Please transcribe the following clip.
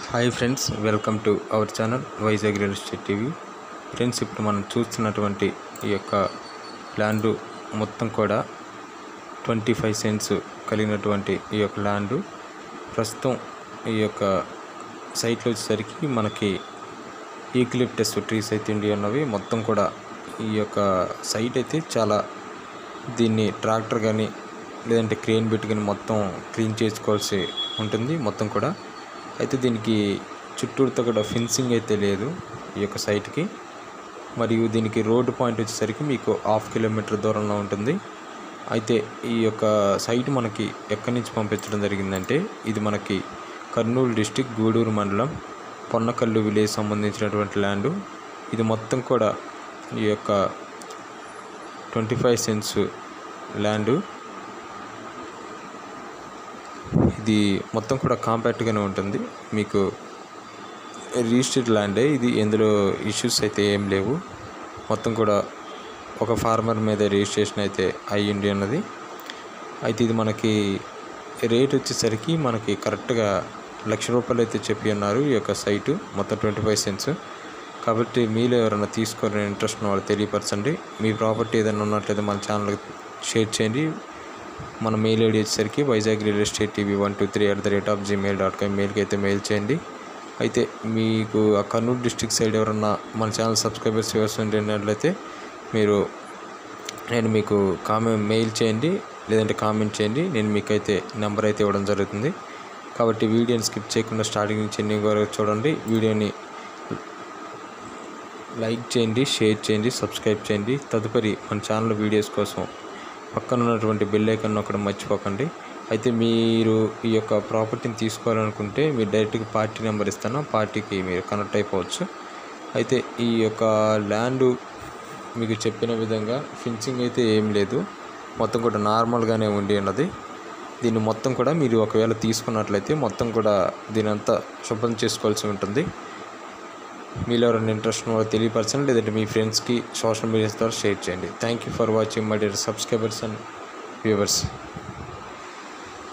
hi friends welcome to our channel Vizag real estate TV friends ఇప్పుడు మనం చూస్తున్నటువంటి ఈ యొక్క ల్యాండ్ మొత్తం కూడా ట్వంటీ ఫైవ్ సెంట్స్ కలిగినటువంటి ఈ యొక్క ల్యాండ్ ప్రస్తుతం ఈ యొక్క సైట్లో వచ్చేసరికి మనకి ఈక్లిప్టస్ ట్రీస్ అయితే ఉండి ఉన్నవి మొత్తం కూడా ఈ యొక్క సైట్ అయితే చాలా దీన్ని ట్రాక్టర్ కానీ లేదంటే క్రేన్ పెట్టి కానీ మొత్తం క్లీన్ చేసుకోవాల్సి ఉంటుంది మొత్తం కూడా అయితే దీనికి చుట్టూరుతో కూడా ఫెన్సింగ్ అయితే లేదు ఈ యొక్క సైట్కి మరియు దీనికి రోడ్డు పాయింట్ వచ్చేసరికి మీకు హాఫ్ కిలోమీటర్ దూరంలో ఉంటుంది అయితే ఈ యొక్క సైట్ మనకి ఎక్కడి నుంచి పంపించడం జరిగిందంటే ఇది మనకి కర్నూలు డిస్టిక్ గూడూరు మండలం పొన్నకల్లు విలేజ్ సంబంధించినటువంటి ల్యాండ్ ఇది మొత్తం కూడా ఈ యొక్క ట్వంటీ ఫైవ్ సెంట్స్ ల్యాండ్ ఇది మొత్తం కూడా కాంపాక్ట్గానే ఉంటుంది మీకు రిజిస్టర్డ్ ల్యాండే ఇది ఇందులో ఇష్యూస్ అయితే ఏం లేవు మొత్తం కూడా ఒక ఫార్మర్ మీద రిజిస్ట్రేషన్ అయితే అయ్యింది అన్నది అయితే ఇది మనకి రేట్ వచ్చేసరికి మనకి కరెక్ట్గా లక్ష రూపాయలు అయితే చెప్పి ఉన్నారు ఈ యొక్క సైటు మొత్తం ట్వంటీ ఫైవ్ సెంట్స్ కాబట్టి మీలో ఎవరైనా తీసుకోవాలని ఇంట్రెస్ట్ ఉన్న వాళ్ళు తెలియపరచండి మీ ప్రాపర్టీ ఏదైనా ఉన్నట్లయితే మన ఛానల్కి షేర్ చేయండి మన మెయిల్ ఐడి వచ్చేసరికి Vizag real estate TV one two three at the rate of gmail dot com మెయిల్కి అయితే మెయిల్ చేయండి అయితే మీకు ఆ కర్నూలు డిస్టిక్ సైడ్ ఎవరన్నా మన ఛానల్ సబ్స్క్రైబర్స్ చేస్తున్నట్లయితే మీరు నేను మీకు కామెంట్ మెయిల్ చేయండి లేదంటే కామెంట్ చేయండి నేను మీకైతే నెంబర్ అయితే ఇవ్వడం జరుగుతుంది కాబట్టి వీడియోని స్కిప్ చేయకుండా స్టార్టింగ్ నుంచి ఎన్ని వరకు చూడండి వీడియోని లైక్ చేయండి షేర్ చేయండి సబ్స్క్రైబ్ చేయండి తదుపరి మన ఛానల్ వీడియోస్ కోసం పక్కన ఉన్నటువంటి బెల్ ఐకాన్ నొక్కడం మర్చిపోకండి అయితే మీరు ఈ యొక్క ప్రాపర్టీని తీసుకోవాలనుకుంటే మీరు డైరెక్ట్గా పార్టీ నెంబర్ ఇస్తాను పార్టీకి మీరు కనెక్ట్ అయిపోవచ్చు అయితే ఈ యొక్క ల్యాండ్ మీకు చెప్పిన విధంగా ఫిన్సింగ్ అయితే ఏం లేదు మొత్తం కూడా నార్మల్గానే ఉండి ఉన్నది దీన్ని మొత్తం కూడా మీరు ఒకవేళ తీసుకున్నట్లయితే మొత్తం కూడా దీని అంతా శుభ్రం చేసుకోవాల్సి ఉంటుంది మీలో ఎవరైనా ఇంట్రెస్ట్ ఉన్నవాళ్ళు తెలియపరచండి లేదంటే మీ ఫ్రెండ్స్కి సోషల్ మీడియా ద్వారా షేర్ చేయండి thank you for watching my dear subscribers and viewers